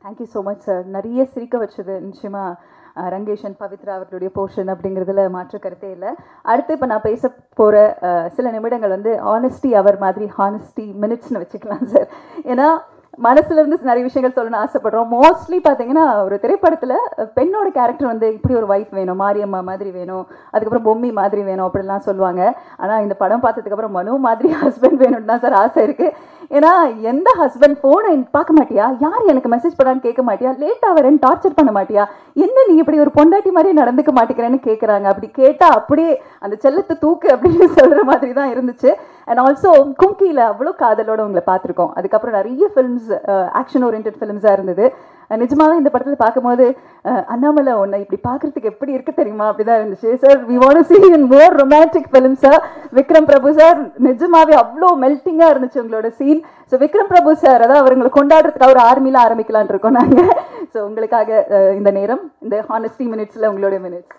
thank you so much sir நிறைய சிரிக்க வச்சது நிச்சயமா அஹ், ரங்கேஷன் பவித்ரா அவர்களுடைய போர்ஷன் அப்படிங்கிறதுல மாற்று கருத்தே இல்லை அடுத்து இப்போ நான் பேச போகிற சில நிமிடங்கள் வந்து ஆனஸ்டி அவர் மாதிரி ஹானஸ்டி மினிட்ஸ்னு வச்சுக்கலாம் சார் ஏன்னா மனசுல இருந்து நிறைய விஷயங்கள் சொல்லணும்னு ஆசைப்படுறோம் மோஸ்ட்லி பார்த்தீங்கன்னா ஒரு திரைப்படத்தில் பெண்ணோட கேரக்டர் வந்து இப்படி ஒரு ஒய்ஃப் வேணும் மாரியம்மா மாதிரி வேணும் அதுக்கப்புறம் பொம்மி மாதிரி வேணும் அப்படிலாம் சொல்லுவாங்க ஆனால் இந்த படம் பார்த்ததுக்கப்புறம் மனு மாதிரி ஹஸ்பண்ட் வேணும்னு தான் சார் ஆசை இருக்குது ஏன்னா எந்த ஹஸ்பண்ட் ஃபோனை பார்க்க மாட்டியா யார் எனக்கு மெசேஜ் பண்ணான்னு கேட்க மாட்டியா லேட்டாக வரேன்னு டார்ச்சர் பண்ண மாட்டியா என்ன நீ இப்படி ஒரு பொண்டாட்டி மாதிரி நடந்துக்க மாட்டேங்கிறேன்னு கேட்குறாங்க அப்படி கேட்டால் அப்படியே அந்த செல்லத்தை தூக்கு அப்படின்னு சொல்கிற மாதிரி தான் இருந்துச்சு அண்ட் ஆல்சோ கும்கியில் அவ்வளோ காதலோட உங்களை பார்த்துருக்கோம் அதுக்கப்புறம் நிறைய ஃபிலிம்ஸ் ஆக்ஷன் ஓரியன்ட் ஃபிலிம்ஸாக இருந்தது அஹ் நிஜமாவே இந்த படத்தில் பார்க்கும்போது அஹ் அண்ணாமலை உன்னை இப்படி பார்க்கறதுக்கு எப்படி இருக்கு தெரியுமா அப்படிதான் இருந்துச்சு sir we want see in more romantic film sir Vikram Prabhu sir நிஜமாவே அவ்வளோ மெல்ட்டிங்காக இருந்துச்சு உங்களோட scene so Vikram Prabhu sir அதாவது அவங்களை கொண்டாடுறதுக்காக ஒரு ஆர்மியில் ஆரம்பிக்கலாம்னு இருக்கோம் நாங்கள் ஸோ உங்களுக்காக அஹ், இந்த நேரம் இந்த ஹானஸ்டி மினிட்ஸில் உங்களோட மினிட்ஸ்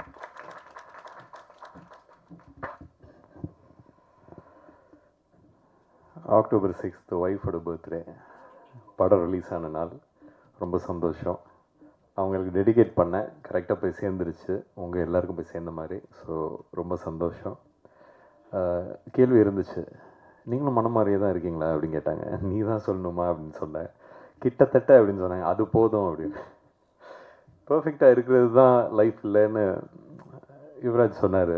அக்டோபர் சிக்ஸ்த்து ஒய்ஃபோட பர்த்டே படம் ரிலீஸ் ஆன நாள் ரொம்ப சந்தோஷம் அவங்களுக்கு டெடிகேட் பண்ணேன் கரெக்டாக போய் சேர்ந்துருச்சு உங்கள் எல்லாருக்கும் போய் சேர்ந்த மாதிரி ஸோ ரொம்ப சந்தோஷம் ஆஹ் கேள்வி இருந்துச்சு நீங்களும் மன மாதிரியே தான் இருக்கீங்களா அப்படின்னு கேட்டாங்க நீ தான் சொல்லணுமா அப்படின்னு சொன்னேன் கிட்டத்தட்ட அப்படின்னு சொன்னாங்க அது போதும் அப்படின்னு பர்ஃபெக்டாக இருக்கிறது தான் லைஃப் இல்லைன்னு யுவராஜ் சொன்னார்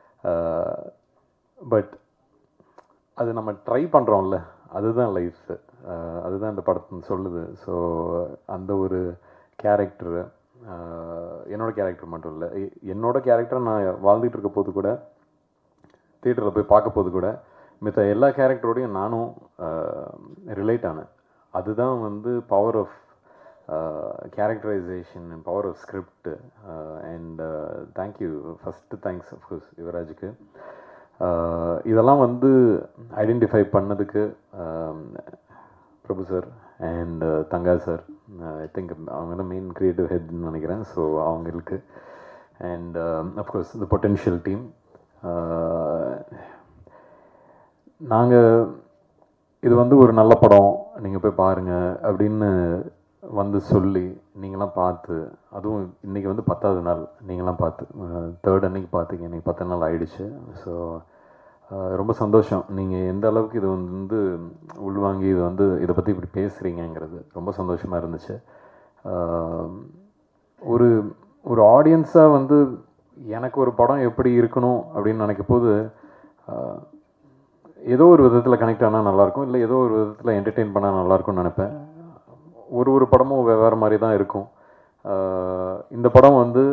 பட் அது நம்ம ட்ரை பண்ணுறோம்ல அதுதான் லைஃப் அதுதான் இந்த படத்து சொல்லுது ஸோ அந்த ஒரு கேரக்டரு என்னோட கேரக்டர் மட்டும் இல்லை எ- என்னோட கேரக்டர் நான் வாழ்ந்துட்டு இருக்க போது கூட தியேட்டரில் போய் பார்க்க போது கூட மித்த எல்லா கேரக்டரோடையும் நானும் ரிலேட் ஆனேன் அதுதான் வந்து power of characterization and power of script and thank you first thanks of course யுவராஜுக்கு ஆஹ் இதெல்லாம் வந்து ஐடென்டிஃபை பண்ணதுக்கு ஆம், Prabhu sir and Thanga sir I think அவங்க தான் மெயின் க்ரியேட்டிவ் ஹெட்னு நினைக்கிறேன் ஸோ அவங்களுக்கு and of course the potential team நாங்கள் இது வந்து ஒரு நல்ல படம் நீங்கள் போய் பாருங்கள் அப்படின்னு வந்து சொல்லி நீங்களாம் பார்த்து அதுவும் இன்றைக்கி வந்து பத்தாவது நாள் நீங்களாம் பார்த்து தேர்ட் அன்னைக்கு பார்த்தீங்க இன்றைக்கி பத்து நாள் ஆயிடுச்சு ஸோ ரொம்ப சந்தோஷம் நீங்கள் எந்த அளவுக்கு இது வந்து உள்வாங்கி இது வந்து இதை பற்றி இப்படி பேசுகிறீங்கங்கிறது ரொம்ப சந்தோஷமாக இருந்துச்சு ஆஹ் ஒரு ஒரு ஆடியன்ஸாக வந்து எனக்கு ஒரு படம் எப்படி இருக்கணும் அப்படின்னு நினைக்கும் போது ஆஹ் ஏதோ ஒரு விதத்தில் கனெக்ட் ஆனால் நல்லாயிருக்கும் இல்லை ஏதோ ஒரு விதத்தில் என்டர்டெயின் பண்ணால் நல்லாயிருக்கும்னு நினைப்பேன் ஒரு ஒரு படமும் வெவ்வேறு மாதிரி தான் இருக்கும் ஆஹ் இந்த படம் வந்து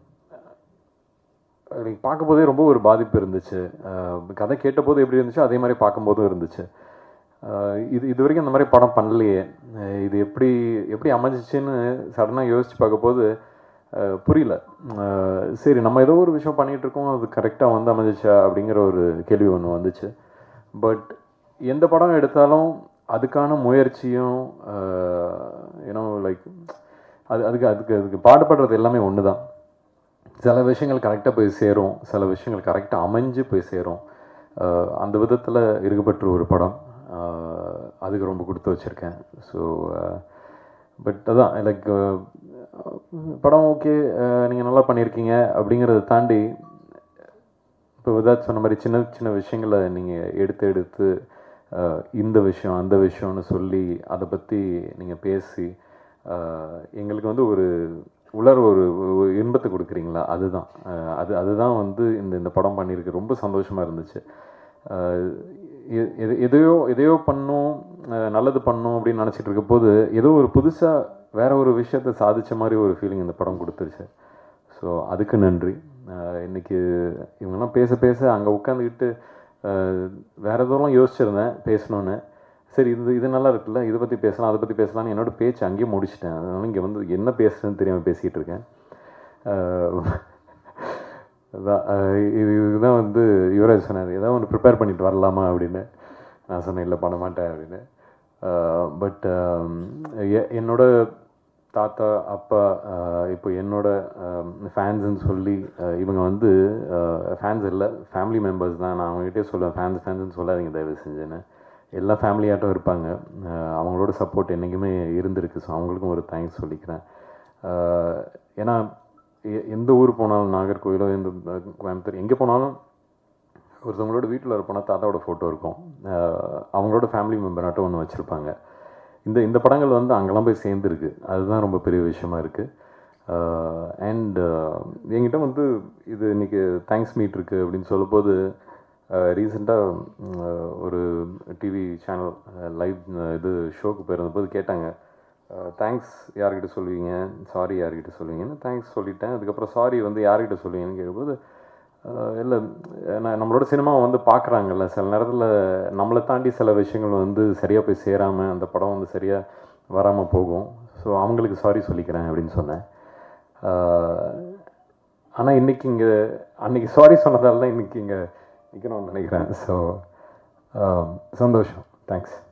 எனக்கு பார்க்கும்போதே ரொம்ப ஒரு பாதிப்பு இருந்துச்சு ஆஹ் கதை கேட்டபோது எப்படி இருந்துச்சோ அதே மாதிரி பார்க்கும்போதும் இருந்துச்சு ஆஹ் இது இது வரைக்கும் அந்த மாதிரி படம் பண்ணலையே ஆஹ் இது எப்படி எப்படி அமைஞ்சிச்சுன்னு சடனாக யோசிச்சு பார்க்கும்போது ஆஹ் புரியல ஆஹ் சரி நம்ம ஏதோ ஒரு விஷயம் பண்ணிகிட்டு இருக்கோம் அது கரெக்டாக வந்து அமைஞ்சிச்சா அப்படிங்கிற ஒரு கேள்வி ஒன்று வந்துச்சு பட் எந்த படம் எடுத்தாலும் அதுக்கான முயற்சியும் யூனோ லைக் அது அதுக்கு அதுக்கு அதுக்கு பாடுபடுறது எல்லாமே ஒன்று தான் சில விஷயங்கள் கரெக்டாக போய் சேரும் சில விஷயங்கள் கரெக்டாக அமைஞ்சு போய் சேரும் அஹ் அந்த விதத்தில் இருக்கப்பட்ட ஒரு படம் அஹ் அதுக்கு ரொம்ப கொடுத்து வச்சுருக்கேன் ஸோ பட் அதான் லைக் படம் ஓகே நீங்கள் நல்லா பண்ணியிருக்கீங்க அப்படிங்கிறத தாண்டி இப்போ விதாத் சொன்ன மாதிரி சின்ன சின்ன விஷயங்களை நீங்கள் எடுத்து எடுத்து அஹ், இந்த விஷயம் அந்த விஷயம்னு சொல்லி அதை பற்றி நீங்கள் பேசி அஹ், எங்களுக்கு வந்து ஒரு உலர் ஒரு ஒரு இன்பத்தை கொடுக்குறீங்களா அதுதான் அஹ், அது அதுதான் வந்து இந்த இந்த படம் பண்ணியிருக்கு ரொம்ப சந்தோஷமாக இருந்துச்சு அஹ், எ- எது- எதையோ எதையோ பண்ணும் அஹ், நல்லது பண்ணும் அப்படின்னு நினச்சிட்டு இருக்க போது ஏதோ ஒரு புதுசாக வேற ஒரு விஷயத்தை சாதிச்ச மாதிரி ஒரு ஃபீலிங் இந்த படம் கொடுத்துருச்சு ஸோ அதுக்கு நன்றி அஹ் இன்னைக்கு இவங்கெல்லாம் பேச பேச அங்கே உட்காந்துக்கிட்டு வேற எதுவும் யோசிச்சிருந்தேன் பேசணும்னு சரி இது இது நல்லா இருக்குல்ல இதை பற்றி பேசலாம் அதை பற்றி பேசலாம்னு என்னோட பேச்சு அங்கேயே முடிச்சிட்டேன் அதனால இங்கே வந்து என்ன பேசுறதுன்னு தெரியாமல் பேசிகிட்டு இருக்கேன் அஹ் அதான் அஹ் இது இதுதான் வந்து யுவராஜ் சொன்னார் ஏதாவது ஒன்று ப்ரிப்பேர் பண்ணிட்டு வரலாமா அப்படின்னு நான் சொன்னேன் இல்லை பண்ண மாட்டேன் அப்படின்னு பட் என்னோட தாத்தா அப்பா அஹ் இப்போ என்னோட ஃபேன்ஸ்ன்னு சொல்லி அஹ் இவங்க வந்து ஃபேன்ஸ் இல்லை ஃபேமிலி மெம்பர்ஸ் தான் நான் அவங்ககிட்டே சொல்லுவேன் ஃபேன்ஸ் ஃபேன்ஸ்னு சொல்லாதீங்க தயவு செஞ்சுன்னு எல்லா ஃபேமிலியாட்டும் இருப்பாங்க அஹ் அவங்களோட சப்போர்ட் என்றைக்குமே இருந்திருக்கு ஸோ அவங்களுக்கும் ஒரு தேங்க்ஸ் சொல்லிக்கிறேன் அஹ் ஏன்னா எ- எந்த ஊர் போனாலும் நாகர்கோவிலோ எந்த அஹ் கோயம்புத்தூர் எங்கே போனாலும் ஒருத்தவங்களோட வீட்டில் இருப்போனா தாத்தாவோட ஃபோட்டோ இருக்கும் அஹ் அவங்களோட ஃபேமிலி மெம்பராட்டும் ஒன்று வச்சுருப்பாங்க இந்த இந்த படங்கள் வந்து அங்கெல்லாம் போய் சேர்ந்துருக்கு அதுதான் ரொம்ப பெரிய விஷயமா இருக்குது அண்ட் என்கிட்ட வந்து இது இன்னைக்கு தேங்க்ஸ் மீட் இருக்குது அப்படின்னு சொல்லும்போது ரீசெண்டாக ஒரு டிவி சேனல் லைவ் இது ஷோக்கு போயிருந்தபோது கேட்டாங்க தேங்க்ஸ் யார்கிட்ட சொல்லுவீங்க சாரி யார்கிட்ட சொல்லுவீங்கன்னு தேங்க்ஸ் சொல்லிட்டேன் அதுக்கப்புறம் சாரி வந்து யார்கிட்ட சொல்லுவீங்கன்னு கேட்கும்போது இல்லை நான் நம்மளோட சினிமா வந்து பார்க்குறாங்கல்ல சில நேரத்தில் நம்மளை தாண்டி சில விஷயங்கள் வந்து சரியாக போய் சேராமல் அந்த படம் வந்து சரியாக வராமல் போகும் ஸோ அவங்களுக்கு சாரி சொல்லிக்கிறேன் அப்படின்னு சொன்னேன் ஆனால் இன்னைக்கு இங்கே அன்னைக்கு சாரி சொன்னதால தான் இன்னைக்கு இங்கே நிற்கணும்னு நினைக்கிறேன் ஸோ சந்தோஷம் தேங்க்ஸ்